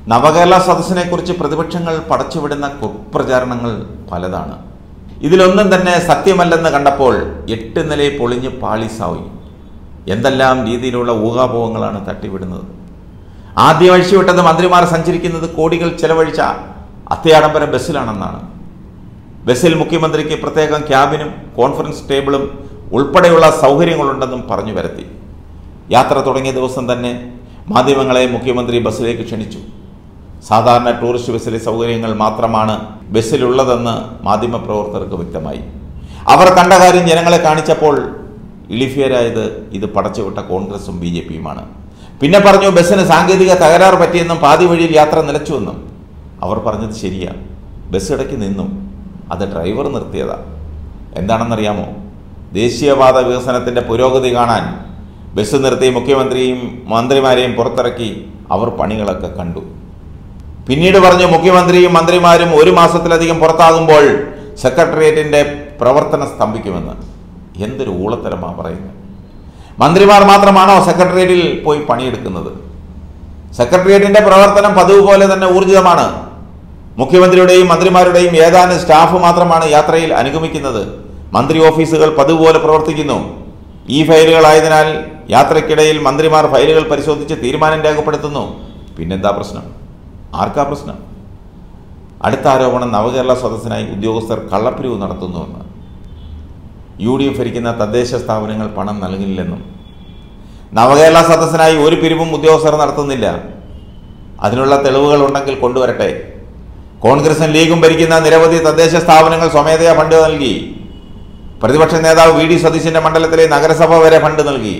നവകേരള സദസ്സിനെക്കുറിച്ച് പ്രതിപക്ഷങ്ങൾ പടച്ചുവിടുന്ന കുപ്രചാരണങ്ങൾ പലതാണ് ഇതിലൊന്നും തന്നെ സത്യമല്ലെന്ന് കണ്ടപ്പോൾ എട്ട് നിലയെ പൊളിഞ്ഞ് പാളിസായി എന്തെല്ലാം രീതിയിലുള്ള ഊഹാപോഹങ്ങളാണ് തട്ടിവിടുന്നത് ആദ്യം അഴിച്ചുവിട്ടത് മന്ത്രിമാർ സഞ്ചരിക്കുന്നത് കോടികൾ ചെലവഴിച്ച അത്യാഡംബര ബസ്സിലാണെന്നാണ് ബസ്സിൽ മുഖ്യമന്ത്രിക്ക് പ്രത്യേകം ക്യാബിനും കോൺഫറൻസ് ടേബിളും ഉൾപ്പെടെയുള്ള സൗകര്യങ്ങളുണ്ടെന്നും പറഞ്ഞു വരുത്തി യാത്ര തുടങ്ങിയ ദിവസം തന്നെ മാധ്യമങ്ങളെ മുഖ്യമന്ത്രി ബസ്സിലേക്ക് ക്ഷണിച്ചു സാധാരണ ടൂറിസ്റ്റ് ബസ്സിലെ സൗകര്യങ്ങൾ മാത്രമാണ് ബസ്സിലുള്ളതെന്ന് മാധ്യമപ്രവർത്തകർക്ക് വ്യക്തമായി അവർ കണ്ട കാര്യം ജനങ്ങളെ കാണിച്ചപ്പോൾ ഇളിഫിയരായത് ഇത് പടച്ചുവിട്ട കോൺഗ്രസും ബി ജെ പിയുമാണ് പിന്നെ പറഞ്ഞു ബസ്സിന് സാങ്കേതിക തകരാറ് പറ്റിയെന്നും പാതി വഴിയിൽ യാത്ര നിലച്ചുവെന്നും അവർ പറഞ്ഞത് ശരിയാ ബസ് ഇടയ്ക്ക് നിന്നും അത് ഡ്രൈവർ നിർത്തിയതാ എന്താണെന്നറിയാമോ ദേശീയപാത വികസനത്തിൻ്റെ പുരോഗതി കാണാൻ ബസ് നിർത്തി മുഖ്യമന്ത്രിയും മന്ത്രിമാരെയും പുറത്തിറക്കി അവർ പണികളൊക്കെ കണ്ടു പിന്നീട് പറഞ്ഞു മുഖ്യമന്ത്രിയും മന്ത്രിമാരും ഒരു മാസത്തിലധികം പുറത്താകുമ്പോൾ സെക്രട്ടേറിയറ്റിന്റെ പ്രവർത്തനം സ്തംഭിക്കുമെന്ന് എന്തൊരു ഊളത്തരമാണ് പറയുന്നത് മന്ത്രിമാർ മാത്രമാണോ സെക്രട്ടേറിയറ്റിൽ പോയി പണിയെടുക്കുന്നത് സെക്രട്ടേറിയറ്റിന്റെ പ്രവർത്തനം പതിവ് പോലെ തന്നെ ഊർജിതമാണ് മുഖ്യമന്ത്രിയുടെയും മന്ത്രിമാരുടെയും ഏതാനും സ്റ്റാഫ് മാത്രമാണ് യാത്രയിൽ അനുഗമിക്കുന്നത് മന്ത്രി ഓഫീസുകൾ പതിവ് പോലെ പ്രവർത്തിക്കുന്നു ഈ ഫയലുകളായതിനാൽ യാത്രയ്ക്കിടയിൽ മന്ത്രിമാർ ഫയലുകൾ പരിശോധിച്ച് തീരുമാനം രേഖപ്പെടുത്തുന്നു പിന്നെന്താ പ്രശ്നം ആർക്കാ പ്രശ്നം അടുത്ത ആരോപണം നവകേരള സദസ്സിനായി ഉദ്യോഗസ്ഥർ കള്ളപ്പിരിവ് നടത്തുന്നുവെന്ന് യു ഡി എഫ് ഭരിക്കുന്ന തദ്ദേശ സ്ഥാപനങ്ങൾ പണം നൽകില്ലെന്നും നവകേരള സദസ്സിനായി ഒരു പിരിവും ഉദ്യോഗസ്ഥർ നടത്തുന്നില്ല അതിനുള്ള തെളിവുകൾ ഉണ്ടെങ്കിൽ കൊണ്ടുവരട്ടെ കോൺഗ്രസും ലീഗും ഭരിക്കുന്ന നിരവധി തദ്ദേശ സ്ഥാപനങ്ങൾ സ്വമേധയാ ഫണ്ട് നൽകി പ്രതിപക്ഷ നേതാവ് വി ഡി സതീശിന്റെ മണ്ഡലത്തിലെ നഗരസഭ വരെ ഫണ്ട് നൽകി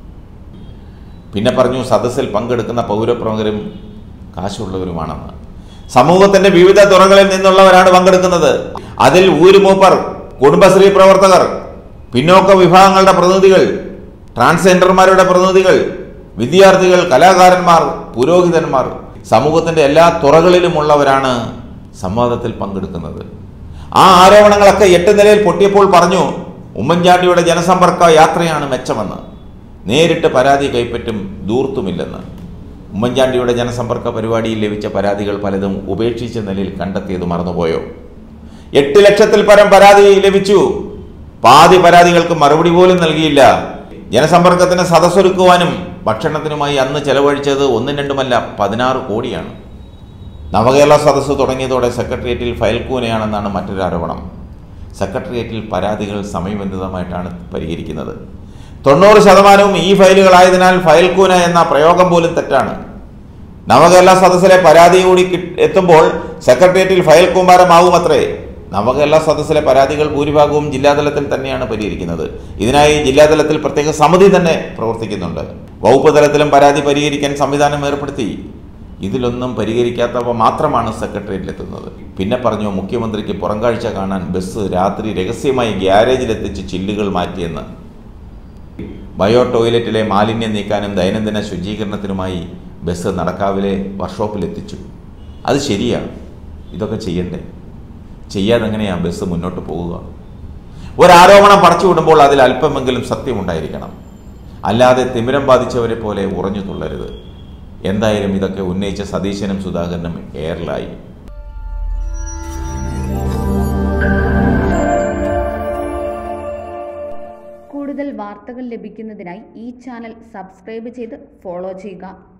പിന്നെ പറഞ്ഞു സദസ്സിൽ പങ്കെടുക്കുന്ന പൗരപ്രമുഖരും കാശുള്ളവരുമാണെന്ന് സമൂഹത്തിന്റെ വിവിധ തുറകളിൽ നിന്നുള്ളവരാണ് പങ്കെടുക്കുന്നത് അതിൽ ഊരുമൂപ്പർ കുടുംബശ്രീ പ്രവർത്തകർ പിന്നോക്ക വിഭാഗങ്ങളുടെ പ്രതിനിധികൾ ട്രാൻസ്ജെൻഡർമാരുടെ പ്രതിനിധികൾ വിദ്യാർത്ഥികൾ കലാകാരന്മാർ പുരോഹിതന്മാർ സമൂഹത്തിന്റെ എല്ലാ തുറകളിലുമുള്ളവരാണ് സംവാദത്തിൽ പങ്കെടുക്കുന്നത് ആ ആരോപണങ്ങളൊക്കെ എട്ട് നിലയിൽ പൊട്ടിയപ്പോൾ പറഞ്ഞു ഉമ്മൻചാണ്ടിയുടെ ജനസമ്പർക്ക യാത്രയാണ് മെച്ചമെന്ന് നേരിട്ട് പരാതി കൈപ്പറ്റും ദൂർത്തുമില്ലെന്ന് ഉമ്മൻചാണ്ടിയുടെ ജനസമ്പർക്ക പരിപാടിയിൽ ലഭിച്ച പരാതികൾ പലതും ഉപേക്ഷിച്ച നിലയിൽ കണ്ടെത്തിയത് മറന്നുപോയോ എട്ട് ലക്ഷത്തിൽ പരം പരാതി ലഭിച്ചു പാതി പരാതികൾക്ക് മറുപടി പോലും നൽകിയില്ല ജനസമ്പർക്കത്തിന് സദസ്സൊരുക്കുവാനും ഭക്ഷണത്തിനുമായി അന്ന് ചെലവഴിച്ചത് ഒന്നും രണ്ടുമല്ല പതിനാറ് കോടിയാണ് നവകേരള സദസ്സ് തുടങ്ങിയതോടെ സെക്രട്ടേറിയറ്റിൽ ഫയൽക്കൂനയാണെന്നാണ് മറ്റൊരു ആരോപണം സെക്രട്ടേറിയറ്റിൽ പരാതികൾ സമയബന്ധിതമായിട്ടാണ് പരിഹരിക്കുന്നത് തൊണ്ണൂറ് ശതമാനവും ഈ ഫയലുകളായതിനാൽ ഫയൽക്കൂന എന്ന പ്രയോഗം പോലും തെറ്റാണ് നവകേരള സദസ്സിലെ പരാതി കൂടി കിട്ട്- എത്തുമ്പോൾ സെക്രട്ടേറിയറ്റിൽ ഫയൽ കൂമ്പാരമാവുമത്രേ നവകേരള സദസ്സിലെ പരാതികൾ ഭൂരിഭാഗവും ജില്ലാതലത്തിൽ തന്നെയാണ് പരിഹരിക്കുന്നത് ഇതിനായി ജില്ലാതലത്തിൽ പ്രത്യേക സമിതി തന്നെ പ്രവർത്തിക്കുന്നുണ്ട് വകുപ്പ് തലത്തിലും പരാതി പരിഹരിക്കാൻ സംവിധാനം ഏർപ്പെടുത്തി ഇതിലൊന്നും പരിഹരിക്കാത്തവ മാത്രമാണ് സെക്രട്ടേറിയറ്റിലെത്തുന്നത് പിന്നെ പറഞ്ഞു മുഖ്യമന്ത്രിക്ക് പുറംകാഴ്ച കാണാൻ ബസ് രാത്രി രഹസ്യമായി ഗ്യാരേജിലെത്തിച്ച് ചില്ലുകൾ മാറ്റിയെന്ന് ബയോ ടോയ്ലറ്റിലെ മാലിന്യം നീക്കാനും ദൈനംദിന ശുചീകരണത്തിനുമായി ബസ് നടക്കാവിലെ വർക്ക്ഷോപ്പിലെത്തിച്ചു അത് ശരിയാണ് ഇതൊക്കെ ചെയ്യണ്ടേ ചെയ്യാതെ എങ്ങനെയാണ് ബസ് മുന്നോട്ട് പോവുക ഒരാരോപണം പടച്ചു വിടുമ്പോൾ അതിൽ അല്പമെങ്കിലും സത്യമുണ്ടായിരിക്കണം അല്ലാതെ തിമിരം ബാധിച്ചവരെ പോലെ ഉറഞ്ഞു തുള്ളരുത് എന്തായാലും ഇതൊക്കെ ഉന്നയിച്ച സതീശനും സുധാകരനും എയറിലായി കൂടുതൽ വാർത്തകൾ ലഭിക്കുന്നതിനായി ഈ ചാനൽ സബ്സ്ക്രൈബ് ചെയ്ത് ഫോളോ ചെയ്യുക